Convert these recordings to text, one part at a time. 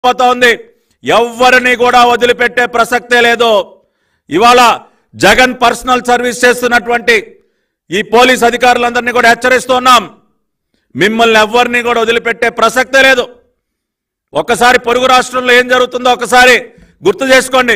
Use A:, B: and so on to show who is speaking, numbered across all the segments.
A: పోతా ఉంది ఎవరిని కూడా వదిలిపెట్టే ప్రసక్తే లేదు ఇవాళ జగన్ పర్సనల్ సర్వీస్ చేస్తున్నటువంటి ఈ పోలీస్ అధికారులందరినీ కూడా హెచ్చరిస్తున్నాం మిమ్మల్ని ఎవరిని కూడా వదిలిపెట్టే ప్రసక్తే లేదు ఒక్కసారి పొరుగు రాష్ట్రంలో ఏం జరుగుతుందో ఒకసారి గుర్తు చేసుకోండి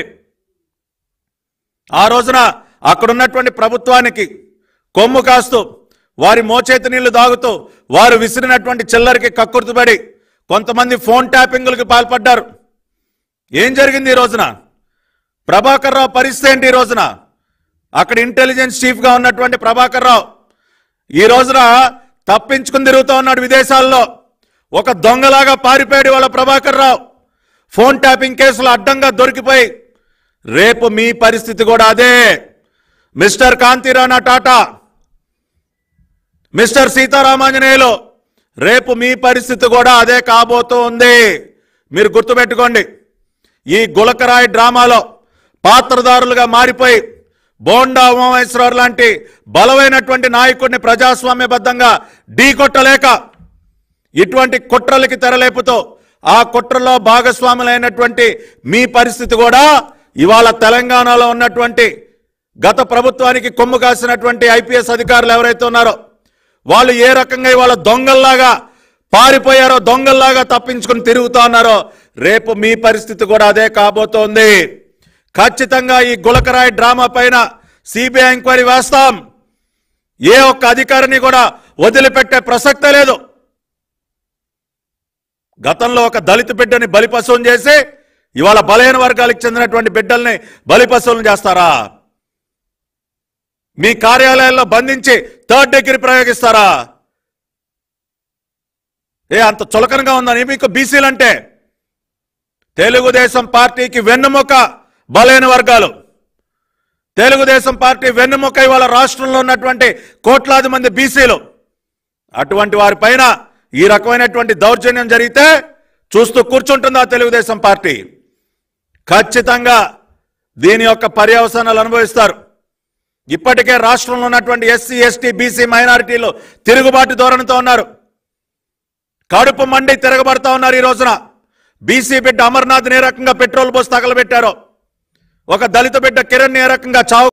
A: ఆ రోజున అక్కడున్నటువంటి ప్రభుత్వానికి కొమ్ము కాస్తూ వారి మోచేతి నీళ్లు దాగుతూ వారు విసిరినటువంటి చిల్లరికి కక్కుర్తుపడి కొంతమంది ఫోన్ ట్యాపింగ్లకు పాల్పడ్డారు ఏం జరిగింది ఈ రోజున ప్రభాకర్ రావు పరిస్థితి ఏంటి ఈ రోజున అక్కడ ఇంటెలిజెన్స్ చీఫ్గా ఉన్నటువంటి ప్రభాకర్ రావు ఈ రోజున తప్పించుకుని తిరుగుతూ ఉన్నాడు విదేశాల్లో ఒక దొంగలాగా పారిపోయాడు వాళ్ళ ప్రభాకర్ రావు ఫోన్ ట్యాపింగ్ కేసులు అడ్డంగా దొరికిపోయి రేపు మీ పరిస్థితి కూడా అదే మిస్టర్ కాంతిరాణా టాటా మిస్టర్ సీతారామాంజనేయులు రేపు మీ పరిస్థితి కూడా అదే కాబోతూ ఉంది మీరు గుర్తుపెట్టుకోండి ఈ గులకరాయి డ్రామాలో పాత్రదారులుగా మారిపోయి బోండా ఉమామేశ్వరరావు లాంటి బలమైనటువంటి నాయకుడిని ప్రజాస్వామ్యబద్ధంగా ఢీకొట్టలేక ఇటువంటి కుట్రలకి తెరలేపుతో ఆ కుట్రలో భాగస్వాములైనటువంటి మీ పరిస్థితి కూడా ఇవాళ తెలంగాణలో ఉన్నటువంటి గత ప్రభుత్వానికి కొమ్ము కాసినటువంటి ఐపీఎస్ అధికారులు ఎవరైతే ఉన్నారో వాళ్ళు ఏ రకంగా ఇవాళ దొంగల్లాగా పారిపోయారో దొంగల్లాగా తప్పించుకుని తిరుగుతా ఉన్నారో రేపు మీ పరిస్థితి కూడా అదే కాబోతోంది ఖచ్చితంగా ఈ గులకరాయి డ్రామా పైన సిబిఐ ఎంక్వైరీ వేస్తాం ఏ ఒక్క అధికారిని కూడా వదిలిపెట్టే ప్రసక్తే లేదు గతంలో ఒక దళిత బిడ్డని బలిపశువులు చేసి ఇవాళ బలహీన వర్గాలకు చెందినటువంటి బిడ్డల్ని బలిపశువులను చేస్తారా మీ కార్యాలయాల్లో బంధించి థర్డ్ డిగ్రీ ప్రయోగిస్తారా ఏ అంత చులకనగా ఉందని మీకు బీసీలంటే తెలుగుదేశం పార్టీకి వెన్నుముక బలైన వర్గాలు తెలుగుదేశం పార్టీ వెన్నుముక ఇవాళ రాష్ట్రంలో ఉన్నటువంటి కోట్లాది మంది బీసీలు అటువంటి వారి పైన ఈ రకమైనటువంటి దౌర్జన్యం జరిగితే చూస్తూ కూర్చుంటుందా తెలుగుదేశం పార్టీ ఖచ్చితంగా దీని యొక్క పర్యవసానాలు అనుభవిస్తారు ఇప్పటికే రాష్ట్రంలో ఉన్నటువంటి ఎస్సీ ఎస్టీ బీసీ మైనారిటీలు తిరుగుబాటు ధోరణితో ఉన్నారు కడుపు మండి తిరగబడతా ఉన్నారు ఈ రోజున బీసీ బిడ్డ అమర్నాథ్ ఏ రకంగా పెట్రోల్ పోసి తగలబెట్టారో ఒక దళిత బిడ్డ కిరణ్ ఏ రకంగా చావు